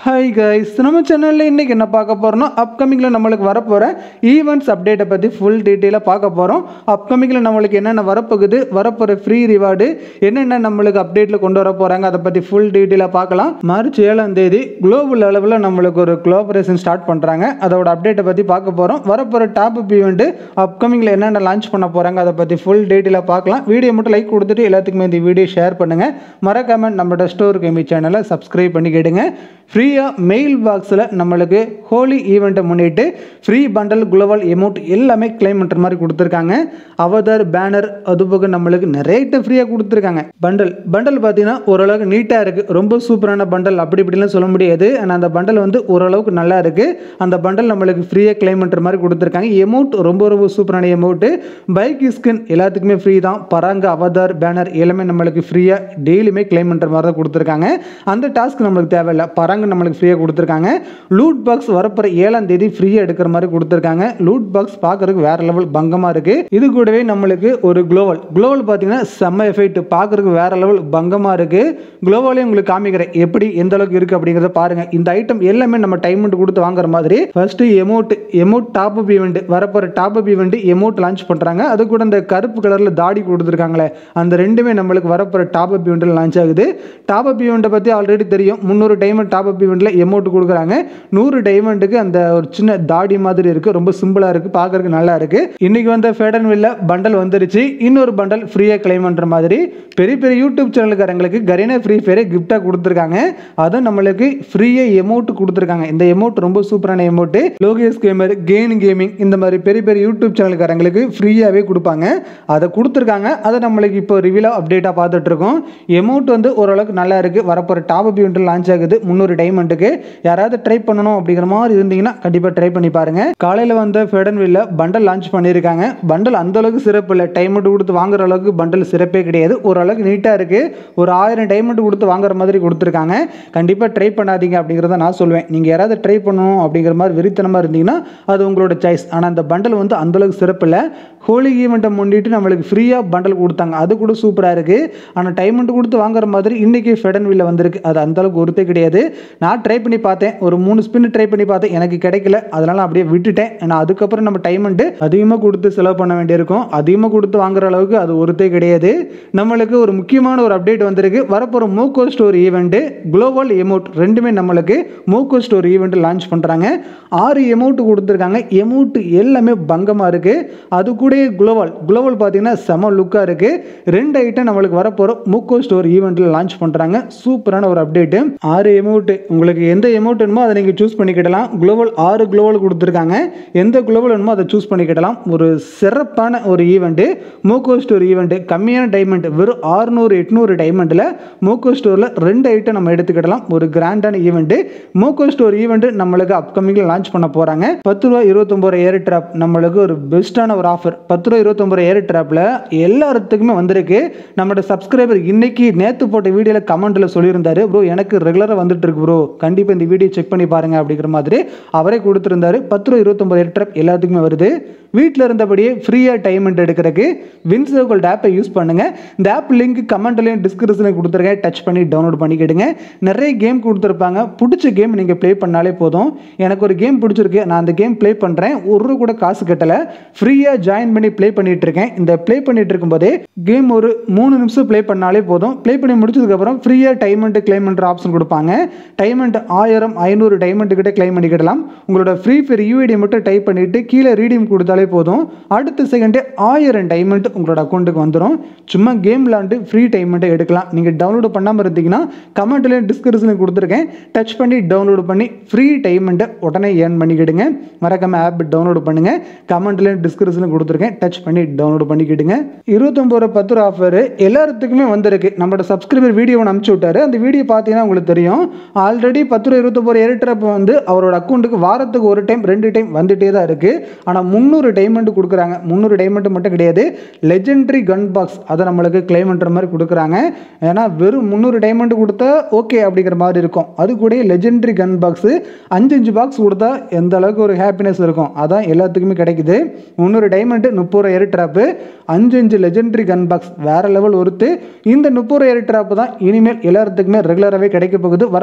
hi guys நம்ம சேனலில் இன்றைக்கி என்ன பார்க்க போகிறோம்னா அப்கமிங்கில் நம்மளுக்கு வரப்போகிற ஈவெண்ட்ஸ் அப்டேட்டை பற்றி ஃபுல் டீட்டெயிலாக பார்க்க போகிறோம் அப்கமிங்கில் நம்மளுக்கு என்னென்ன வரப்போகுது வரப்போகிற ஃப்ரீ ரிவார்டு என்னென்ன நம்மளுக்கு அப்டேட்டில் கொண்டு வர போகிறாங்க அதை பற்றி ஃபுல் டீட்டெயிலாக பார்க்கலாம் மார்ச் ஏழாம் தேதி குளோபல் அளவில் நம்மளுக்கு ஒரு குளோபரேஷன் ஸ்டார்ட் பண்ணுறாங்க அதோட அப்டேட்டை பற்றி பார்க்க போகிறோம் வரப்போகிற டாப் அப் ஈவெண்ட்டு அப்கமிங்கில் என்னென்ன லான்ச் பண்ண போகிறாங்க அதை பற்றி ஃபுல் டீட்டெயிலாக பார்க்கலாம் வீடியோ மட்டும் லைக் கொடுத்துட்டு எல்லாத்துக்குமே இந்த வீடியோ ஷேர் பண்ணுங்கள் மறக்காம நம்மளோட ஸ்டோர் கேமி சேனலை சப்ஸ்கிரைப் பண்ணி கேடுங்க ஃப்ரீயாக மெயில் பாக்ஸில் நம்மளுக்கு ஹோலி ஈவெண்ட்டை முன்னிட்டு ஃப்ரீ பண்டல் குளோபல் எமௌண்ட் எல்லாமே கிளைம் பண்ணுற மாதிரி கொடுத்துருக்காங்க அவதார் பேனர் அது போக நம்மளுக்கு நிறைய ஐட்டம் ஃப்ரீயாக கொடுத்துருக்காங்க பண்டல் பண்டல் பார்த்தீங்கன்னா ஓரளவுக்கு நீட்டாக இருக்குது ரொம்ப சூப்பரான பண்டல் அப்படி இப்படிலாம் சொல்ல முடியாது ஆனால் அந்த பண்டல் வந்து ஓரளவுக்கு நல்லா இருக்குது அந்த பண்டல் நம்மளுக்கு ஃப்ரீயாக கிளைம் பண்ணுற மாதிரி கொடுத்துருக்காங்க எமௌண்ட் ரொம்ப ரொம்ப சூப்பரான எமௌண்ட்டு பைக் ஸ்கின் எல்லாத்துக்குமே ஃப்ரீ தான் பராங்க அவதார் பேனர் எல்லாமே நம்மளுக்கு ஃப்ரீயாக டெய்லியுமே கிளைம் பண்ணுற மாதிரி தான் கொடுத்துருக்காங்க அந்த டாஸ்க் நம்மளுக்கு தேவையில்லை பராங்க நம்மளுக்கு ஃப்ரீயாக கொடுத்துருக்காங்க லூட் பாக்ஸ் வரப்போகிற ஏழாம் தேதி ஃப்ரீயாக எடுக்கிற மாதிரி கொடுத்துருக்காங்க லூட் பாக்ஸ் பார்க்கறதுக்கு வேற லெவல் பங்கமாக இருக்குது இது கூடவே நம்மளுக்கு ஒரு குளோவல் குளோவல் பார்த்தீங்கன்னா செம்ம எஃபெக்ட் பார்க்கறதுக்கு வேற லெவல் பங்கமாக இருக்குது குளோவலே உங்களுக்கு காமிக்கிறேன் எப்படி எந்த அளவுக்கு இருக்குது அப்படிங்கிறத பாருங்கள் இந்த ஐட்டம் எல்லாமே நம்ம டைம் கொடுத்து வாங்குற மாதிரி first emote emote top up event வரப்போகிற top up event emote launch பண்ணுறாங்க அது கூட இந்த கருப்பு கலரில் தாடி கொடுத்துருக்காங்களே அந்த ரெண்டுமே நம்மளுக்கு வரப்போகிற டாப் அப் ஈவெண்ட்டில் லான்ச் ஆகுது டாப் அப் ஈவெண்ட்டை பற்றி ஆல்ரெடி தெரியும் முந்நூறு டைமண்ட் டாப் அப் ஈவெண்ட்டில் எமௌண்ட் கொடுக்குறாங்க நூறு டைமண்டுக்கு அந்த ஒரு சின்ன தாடி மாதிரி இருக்குது ரொம்ப சிம்பிளாக இருக்குது பார்க்கறதுக்கு நல்லா இருக்குது இன்றைக்கி வந்த ஃபேடன் வில்ல பண்டல் வந்துருச்சு இன்னொரு பண்டல் ஃப்ரீயாக கிளைம் பண்ணுற மாதிரி பெரிய பெரிய யூடியூப் சேனலுக்காரங்களுக்கு கரீனா ஃப்ரீ ஃபயரை கிஃப்டாக கொடுத்துருக்காங்க அதுவும் நம்மளுக்கு ஃப்ரீயாக எமௌண்ட் கொடுத்துருக்காங்க இந்த எமௌண்ட் ரொம்ப சூப்பரான emote Lokesh gamer Gyan gaming இந்த மாதிரி பெரிய பெரிய யூடியூப் சேனலுக்காரங்களுக்கு ஃப்ரீயாகவே கொடுப்பாங்க அதை கொடுத்துருக்காங்க அதை நம்மளுக்கு இப்போ ரிவியூலாக அப்டேட்டாக பார்த்துட்டு இருக்கோம் எமௌண்ட் வந்து ஓரளவுக்கு நல்லா இருக்குது வரப்போகிற டாப் அப் யூனிட் லான்ச் ஆகுது முந்நூறு டைமண்டுக்கு யாராவது ட்ரை பண்ணணும் அப்படிங்கிற மாதிரி இருந்தீங்கன்னா கண்டிப்பாக ட்ரை பண்ணி பாருங்க காலையில் வந்த ஃபெடன் வில்ல பண்டல் லான்ச் பண்ணியிருக்காங்க பண்டல் அந்த அளவுக்கு சிறப்பு இல்லை டைமண்ட் கொடுத்து வாங்குற அளவுக்கு பண்டல் சிறப்பே கிடையாது ஓரளவுக்கு நீட்டாக இருக்குது ஒரு ஆயிரம் டைமண்ட் கொடுத்து வாங்குற மாதிரி கொடுத்துருக்காங்க கண்டிப்பாக ட்ரை பண்ணாதீங்க அப்படிங்கிறத நான் சொல்லுவேன் நீங்கள் யாராவது ட்ரை பண்ணணும் அப்படிங்கிற மாதிரி வெறித்தனமாக இருந்தீங்கன்னா அது உங்களோட சாய்ஸ் ஆனால் அந்த பண்டல் வந்து அந்தளவுக்கு சிறப்பு இல்லை ஹோலி ஈவெண்ட்டை முன்னிட்டு நம்மளுக்கு ஃப்ரீயாக பண்டல் கொடுத்தாங்க அது கூட சூப்பராக இருக்குது ஆனால் டைமண்ட் கொடுத்து வாங்குற மாதிரி இன்றைக்கி ஃபெடன் வில்ல வந்திருக்கு அது அந்தளவுக்கு ஒருத்தே கிடையாது நான் ட்ரை பண்ணி பார்த்தேன் ஒரு மூணு ஸ்பின் ட்ரை பண்ணி பார்த்தேன் எனக்கு கிடைக்கல அதனால் அப்படியே விட்டுட்டேன் ஏன்னா அதுக்கப்புறம் நம்ம டைமண்ட்டு அதிகமாக கொடுத்து செலவு பண்ண வேண்டியிருக்கும் அதிகமாக கொடுத்து வாங்குற அளவுக்கு அது ஒருத்தே கிடையாது நம்மளுக்கு ஒரு முக்கியமான ஒரு அப்டேட் வந்திருக்கு வரப்போகிற Moco store event global emote ரெண்டுமே நம்மளுக்கு மோக்கோ ஸ்டோர் ஈவெண்ட் லான்ச் பண்ணுறாங்க ஆறு எமௌண்ட் கொடுத்துருக்காங்க எமௌண்ட் எல்லாமே பங்கமாக இருக்குது அது கூட குளோபல் குளோபல் பார்த்தீங்கன்னா செம லுக்காக இருக்குது ரெண்டு ஐட்டம் நம்மளுக்கு வரப்போகிற மோக்கோ ஸ்டோர் ஈவெண்ட்டில் லான்ச் பண்ணுறாங்க சூப்பரான ஒரு அப்டேட்டு ஆறு எமௌண்ட் உங்களுக்கு எந்த எமௌண்ட் வேணுமோ அதை நீங்கள் சூஸ் பண்ணிக்கிடலாம் குளோபல் ஆறு குளோபல் கொடுத்துருக்காங்க எந்த குளோபல் வேணுமோ அதை சூஸ் பண்ணிக்கிடலாம் ஒரு சிறப்பான ஒரு ஈவெண்ட்டு மோக்கோ ஸ்டோர் ஈவெண்ட்டு கம்மியான டைமண்ட் வெறும் ஆறுநூறு எட்நூறு டைமண்டில் மோக்கோ ஸ்டோரில் ரெண்டு ஐட்டம் நம்ம எடுத்துக்கிடலாம் ஒரு கிராண்டான ஈவெண்ட்டு மோக்கோ ஸ்டோர் ஈவெண்ட்டு நம்மளுக்கு அப்கமிங்கில் லான்ச் பண்ண போகிறாங்க பத்து ரூபா இருபத்தொம்பது ஏர் ட்ராப் நம்மளுக்கு ஒரு பெஸ்ட்டான ஒரு ஆஃபர் பத்து ரூபா இருபத்தொம்பது ஏர் ட்ராப்பில் எல்லாத்துக்குமே வந்திருக்கு நம்மளோட சப்ஸ்கிரைபர் இன்னைக்கு நேற்று போட்ட வீடியோவில் கமெண்ட்டில் சொல்லியிருந்தாரு ப்ரோ எனக்கு ரெகுலராக வந்துட்டு இருக்கு ப்ரோ கண்டிப்பாக இந்த வீடியோ செக் பண்ணி பாருங்க அப்படிங்கிற மாதிரி அவரே கொடுத்துருந்தாரு பத்து ரூபா இருபத்தொம்பது ஏர் ட்ராப் எல்லாத்துக்குமே வருது வீட்டில் இருந்தபடியே ஃப்ரீயாக டைமண்ட் எடுக்கிறதுக்கு வின்சோ கோல்ட் ஆப்பை யூஸ் பண்ணுங்கள் இந்த ஆப் லிங்க் கமெண்ட்லையும் டிஸ்கிரிப்ஷனில் கொடுத்துருக்கேன் டச் பண்ணி டவுன்லோட் பண்ணிக்கிடுங்க நிறைய கேம் கொடுத்துருப்பாங்க பிடிச்ச கேம் நீங்கள் ப்ளே பண்ணாலே போதும் எனக்கு ஒரு கேம் பிடிச்சிருக்கு நான் அந்த கேம் ப்ளே பண்ணுறேன் ஒரு ரூபா கூட காசு கட்டலை ஃப்ரீயாக ஜாயின் பண்ணி ப்ளே பண்ணிட்டு இருக்கேன் இந்த ப்ளே பண்ணிட்டு இருக்கும்போதே கேம் ஒரு மூணு நிமிஷம் ப்ளே பண்ணாலே போதும் ப்ளே பண்ணி முடிச்சதுக்கப்புறம் ஃப்ரீயாக டைமண்ட் கிளைம் பண்ணுற ஆப்ஷன் கொடுப்பாங்க டைமண்ட் ஆயிரம் ஐநூறு டைமண்ட் கிட்ட கிளைம் பண்ணிக்கிடலாம் உங்களோட ஃப்ரீ ஃபயர் யூஐடி மட்டும் டைப் பண்ணிட்டு கீழே ரீடீம் கொடுத்தாலே போதும் அடுத்த செகண்டே ஆயிரம் டைமண்ட் உங்களோட அக்கௌண்ட்டுக்கு வந்துடும் சும்மா கேம் விளாண்டு ஃப்ரீ டைமண்ட்டை எடுக்கலாம் நீங்கள் டவுன்லோடு பண்ணாமல் இருந்தீங்கன்னா கமெண்ட்லேயும் டிஸ்கிரிப்ஷனில் கொடுத்துருக்கேன் டச் பண்ணி டவுன்லோடு பண்ணி ஃப்ரீ டைமண்ட்டை உடனே ஏர்ன் பண்ணிக்கிடுங்க மறக்காம ஆப் டவுன்லோடு பண்ணுங்கள் கமெண்ட்லேயும் டிஸ்கிரிப்ஷனில் கொடுத்துருக்கேன் டச் பண்ணி டவுன்லோடு பண்ணிக்கிடுங்க இருபத்தொம்பது ரூபா பத்து ரூபா ஆஃபர் எல்லாத்துக்குமே வந்திருக்கு நம்மளோட சப்ஸ்கிரைபர் வீடியோவை அனுப்பிச்சு விட்டாரு அந்த வீடியோ பார்த்தீங்கன்னா உங்களுக்கு தெரியும் ஆல்ரெடி பத்து ரூபா இருபத்தொம்பது ஏர்ட்ரப் வந்து அவரோட அக்கௌண்ட்டுக்கு வாரத்துக்கு ஒரு டைம் ரெண்டு டைம் வந்துட்டே தான் இருக்குது ஆனால் முந்நூறு டைமண்ட் கொடுக்குறாங்க முந்நூறு டைமண்ட் மட்டும் கிடையாது லெஜெண்டரி கன் பாக்ஸ் அதை நம்மளுக்கு கிளைம் பண்ணுற மாதிரி கொடுக்குறாங்க ஏன்னா வெறும் முந்நூறு டைமண்ட் கொடுத்தா ஓகே அப்படிங்கிற மாதிரி இருக்கும் அது கூட லெஜெண்டரி கன் பாக்ஸு அஞ்சு அஞ்சு பாக்ஸ் கொடுத்தா எந்த அளவுக்கு ஒரு ஹாப்பினஸ் இருக்கும் அதான் எல்லாத்துக்குமே கிடைக்குது முந்நூறு டைமண்ட் முப்பது ரூபா ஏர் ட்ராப்பு அஞ்சு அஞ்சு லெஜெண்டரி கன் பாக்ஸ் வேற லெவல் ஒருத்து இந்த முப்பது ரூபா ஏர் ட்ராப் தான் இனிமேல் எல்லாத்துக்குமே ரெகுலராகவே கிடைக்க போகுது வரப்போகிற ஓப்பன்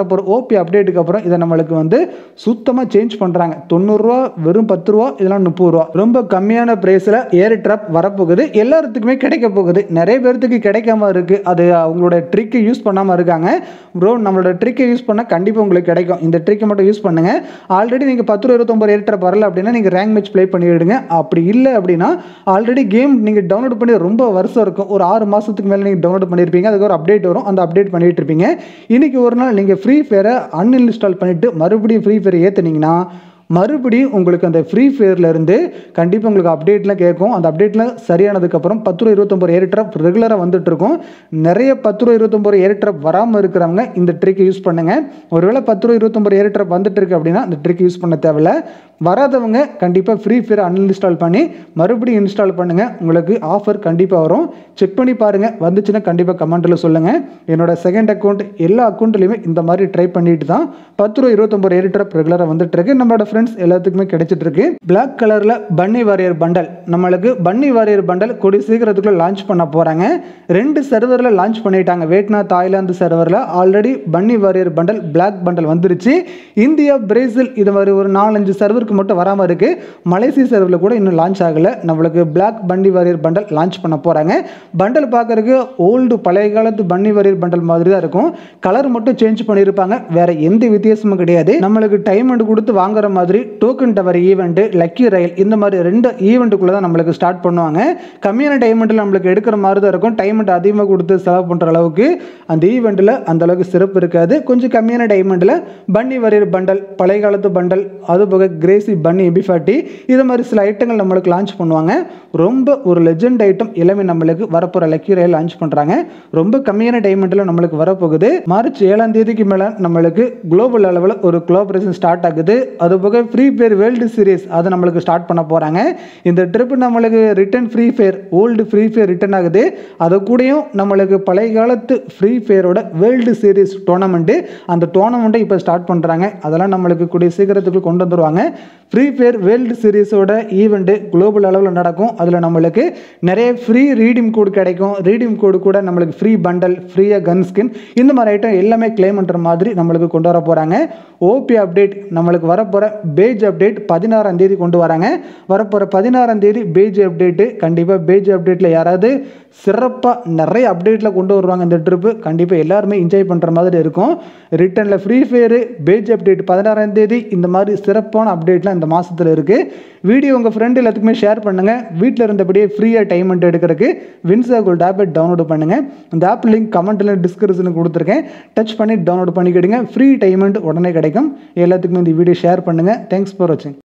ஓபி அப்டேட்டுக்கு அப்புறம் இதை நம்மளுக்கு வந்து சுத்தமாக சேஞ்ச் பண்ணுறாங்க தொண்ணூறுரூவா வெறும் பத்து ரூபா இதெல்லாம் முப்பது ரூபா ரொம்ப கம்மியான ப்ரைஸில் ஏர் ட்ராப் வரப்போகுது எல்லாத்துக்குமே கிடைக்க போகுது நிறைய பேர்த்துக்கு கிடைக்காம இருக்குது அது அவங்களோட ட்ரிக்கை யூஸ் பண்ணாமல் இருக்காங்க ப்ரோ நம்மளோட ட்ரிக்கை யூஸ் பண்ணால் கண்டிப்பாக உங்களுக்கு கிடைக்கும் இந்த ட்ரிக்கை மட்டும் யூஸ் பண்ணுங்க ஆல்ரெடி நீங்கள் பத்து ரூபா இருபத்தொம்பது ஏர் ட்ராப் வரல அப்படின்னா நீங்கள் ரேங்க் மேட்ச் ப்ளே பண்ணிவிடுங்க அப்படி இல்லை அப்படின்னா ஆல்ரெடி கேம் நீங்கள் டவுன்லோட் பண்ணி ரொம்ப வருஷம் இருக்கும் ஒரு ஆறு மாதத்துக்கு மேலே நீங்கள் டவுன்லோட் பண்ணியிருப்பீங்க அதுக்கு ஒரு அப்டேட் வரும் அந்த அப்டேட் பண்ணிட்டு இருப்பீங்க இன்னைக்கு ஒரு நாள் நீங்கள் ஃப்ரீ ஃபயரை அன்இன்ஸ்டால் பண்ணிவிட்டு மறுபடியும் ஃப்ரீ ஃபயரை ஏற்றுனீங்கன்னா மறுபடியும் உங்களுக்கு அந்த ஃப்ரீ இருந்து கண்டிப்பாக உங்களுக்கு அப்டேட்லாம் கேட்கும் அந்த அப்டேட்லாம் சரியானதுக்கப்புறம் பத்து ரூபா இருபத்தொம்பது ஏர் ட்ராப் ரெகுலராக வந்துட்டு இருக்கும் நிறைய பத்து ரூபா இருபத்தொம்பது ஏர் ட்ராப் வராமல் இருக்கிறவங்க இந்த ட்ரிக்கை யூஸ் பண்ணுங்க ஒருவேளை பத்து ரூபா இருபத்தொம்பது ஏர் ட்ராப் வந்துட்டு இருக்கு அப்படின்னா இந்த ட்ரிக் யூஸ் பண்ண தேவையில்ல வராதவங்க கண்டிப்பாக ஃப்ரீ ஃபயர் அன்இன்ஸ்டால் பண்ணி மறுபடியும் இன்ஸ்டால் பண்ணுங்க உங்களுக்கு ஆஃபர் கண்டிப்பாக வரும் செக் பண்ணி பாருங்க வந்துச்சுன்னா கண்டிப்பாக கமெண்ட்டில் சொல்லுங்க என்னோட செகண்ட் அக்கௌண்ட் எல்லா அக்கௌண்ட்லையுமே இந்த மாதிரி ட்ரை பண்ணிட்டு தான் பத்து ரூபா இருபத்தொம்பது ஏர் ட்ராப் ரெகுலராக வந்துட்டு இருக்கு நம்மளோட ஃப்ரெண்ட்ஸ் எல்லாத்துக்குமே கிடைச்சிட்டு இருக்கு பிளாக் கலரில் பன்னி வாரியர் பண்டல் நம்மளுக்கு பன்னி வாரியர் பண்டல் கூடிய சீக்கிரத்துக்குள்ள லான்ச் பண்ண போகிறாங்க ரெண்டு சர்வரில் லான்ச் பண்ணிட்டாங்க வியட்நாம் தாய்லாந்து சர்வரில் already bunny warrior bundle black bundle வந்துருச்சு இந்தியா பிரேசில் இது மாதிரி ஒரு நாலஞ்சு சர்வருக்கு மட்டும் வராமல் இருக்கு மலேசிய சர்வரில் கூட இன்னும் லான்ச் ஆகலை நம்மளுக்கு பிளாக் பன்னி வாரியர் பண்டல் லான்ச் பண்ண போகிறாங்க பண்டல் பார்க்கறதுக்கு ஓல்டு பழைய காலத்து பன்னி வாரியர் பண்டல் மாதிரி தான் இருக்கும் கலர் மட்டும் சேஞ்ச் பண்ணியிருப்பாங்க வேற எந்த வித்தியாசமும் கிடையாது நம்மளுக்கு டைம் கொடுத்து வாங்குற மாதிரி token tower event lucky royale இந்த மாதிரி ரெண்டு ஈவெண்ட்டுக்குள்ளே தான் நம்மளுக்கு ஸ்டார்ட் பண்ணுவாங்க கம்மியான டைமண்டில் நம்மளுக்கு எடுக்கிற மாதிரி தான் இருக்கும் டைமண்ட் அதிகமாக கொடுத்து செலவு பண்ணுற அளவுக்கு அந்த ஈவெண்ட்டில் அந்த அளவுக்கு சிறப்பு இருக்காது கொஞ்சம் கம்மியான டைமண்டில் பன்னி வரையர் பண்டல் பழைய காலத்து பண்டல் அது போக கிரேசி பன்னி எபி ஃபார்ட்டி இது மாதிரி சில ஐட்டங்கள் நம்மளுக்கு லான்ச் பண்ணுவாங்க ரொம்ப ஒரு லெஜெண்ட் ஐட்டம் எல்லாமே நம்மளுக்கு வரப்போகிற லக்கி ரயில் லான்ச் பண்ணுறாங்க ரொம்ப கம்மியான டைமண்டில் நம்மளுக்கு வரப்போகுது மார்ச் ஏழாம் தேதிக்கு மேலே நம்மளுக்கு குளோபல் அளவில் ஒரு கோஆபரேஷன் ஸ்டார்ட் ஆகுது அது போக ஃப்ரீ ஃபயர் வேர்ல்டு சீரிஸ் அதை நம்மளுக்கு ஸ்டார்ட் பண்ண போகிறாங்க இந்த ட்ரிப் நம்மளுக்கு return Free Fire old Free Fire return ஆகுது அது கூடயும் நம்மளுக்கு பழைய காலத்து ஃப்ரீ ஃபயரோட வேர்ல்டு சீரிஸ் டோர்னமெண்ட்டு அந்த டோர்னமெண்ட்டை இப்போ ஸ்டார்ட் பண்ணுறாங்க அதெல்லாம் நம்மளுக்கு கூடிய சீக்கிரத்துக்கு கொண்டு வந்துருவாங்க ஃப்ரீ ஃபயர் வேர்ல்டு சீரிஸோட ஈவெண்ட்டு குளோபல் அளவில் நடக்கும் அதில் நம்மளுக்கு நிறைய ஃப்ரீ ரீடிம் கோடு கிடைக்கும் ரீடிம் கோடு கூட நம்மளுக்கு ஃப்ரீ பண்டல் ஃப்ரீயாக கன் ஸ்கின் இந்த மாதிரி ஐட்டம் எல்லாமே கிளைம் பண்ணுற மாதிரி நம்மளுக்கு கொண்டு வர போகிறாங்க ஓபி அப்டேட் நம்மளுக்கு வரப்போகிற பேஜ் அப்டேட் பதினாறாம் தேதி கொண்டு வராங்க வரப்போகிற பதினாறாம் தேதி பேஜ் அப்டேட்டு கண்டிப்பாக பேஜ் அப்டேட்டில் யாராவது சிறப்பாக நிறைய அப்டேட்டில் கொண்டு வருவாங்க இந்த ட்ரிப்பு கண்டிப்பாக எல்லாருமே என்ஜாய் பண்ணுற மாதிரி இருக்கும் ரிட்டனில் ஃப்ரீ ஃபயரு பேஜ் அப்டேட் பதினாறாம் தேதி இந்த மாதிரி சிறப்பான அப்டேட்லாம் இந்த மாதத்தில் இருக்குது வீடியோ உங்கள் ஃப்ரெண்டு எல்லாத்துக்குமே ஷேர் பண்ணுங்கள் வீட்டில் இருந்தபடியே ஃப்ரீயாக டைமெண்ட் எடுக்கிறதுக்கு வின்சா கோல்ட் ஆப்பை டவுன்லோட் பண்ணுங்கள் இந்த ஆப் லிங்க் கமெண்ட்டில் டிஸ்கிரிப்ஷனில் கொடுத்துருக்கேன் டச் பண்ணி டவுன்லோட் பண்ணிக்கிடுங்க ஃப்ரீ டைமெண்ட் உடனே கிடைக்கும் எல்லாத்துக்குமே இந்த வீடியோ ஷேர் பண்ணுங்கள் தேங்க்ஸ் ஃபார் வாட்சிங்